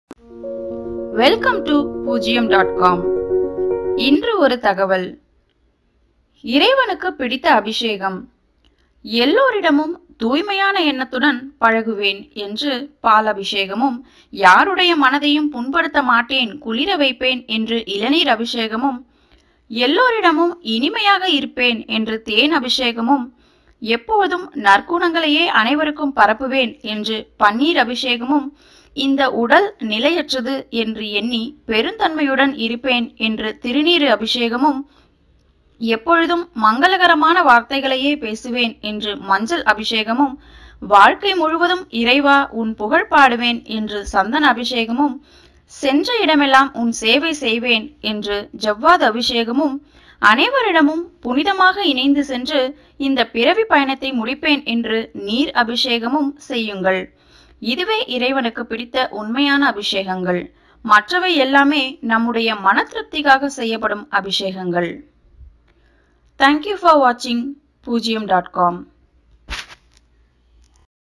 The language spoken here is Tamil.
welcome to Poojiyam dot com இன்று ஒரு தகவல் இறைவனுக்கு பிடித்த அபிஷேகம் எல்லோரிடமும் தூய்மையான எண்ணத்துடன் பழகுவேன் என்று பால் அபிஷேகமும் யாருடைய மனதையும் புண்படுத்த மாட்டேன் குளிர வைப்பேன் என்று இளநீர் அபிஷேகமும் எல்லோரிடமும் இனிமையாக இருப்பேன் என்று தேன் அபிஷேகமும் எப்போதும் நற்குணங்களையே அனைவருக்கும் பரப்புவேன் என்று பன்னீர் அபிஷேகமும் இந்த உடல் நிலையற்றது என்று எண்ணி பெருந்தன்மையுடன் இருப்பேன் என்று திருநீறு அபிஷேகமும் எப்பொழுதும் மங்களகரமான வார்த்தைகளையே பேசுவேன் என்று மஞ்சள் அபிஷேகமும் வாழ்க்கை முழுவதும் இறைவா உன் புகழ் பாடுவேன் என்று சந்தன அபிஷேகமும் சென்ற இடமெல்லாம் உன் சேவை செய்வேன் என்று ஜவ்வாத் அபிஷேகமும் அனைவரிடமும் புனிதமாக இணைந்து சென்று இந்த பிறவி பயணத்தை முடிப்பேன் என்று நீர் அபிஷேகமும் செய்யுங்கள் இதுவே இறைவனுக்கு பிடித்த உண்மையான அபிஷேகங்கள் மற்றவை எல்லாமே நம்முடைய மன திருப்திக்காக செய்யப்படும் அபிஷேகங்கள் தேங்க்யூ ஃபார் வாட்சிங் பூஜ்ஜியம் டாட் காம்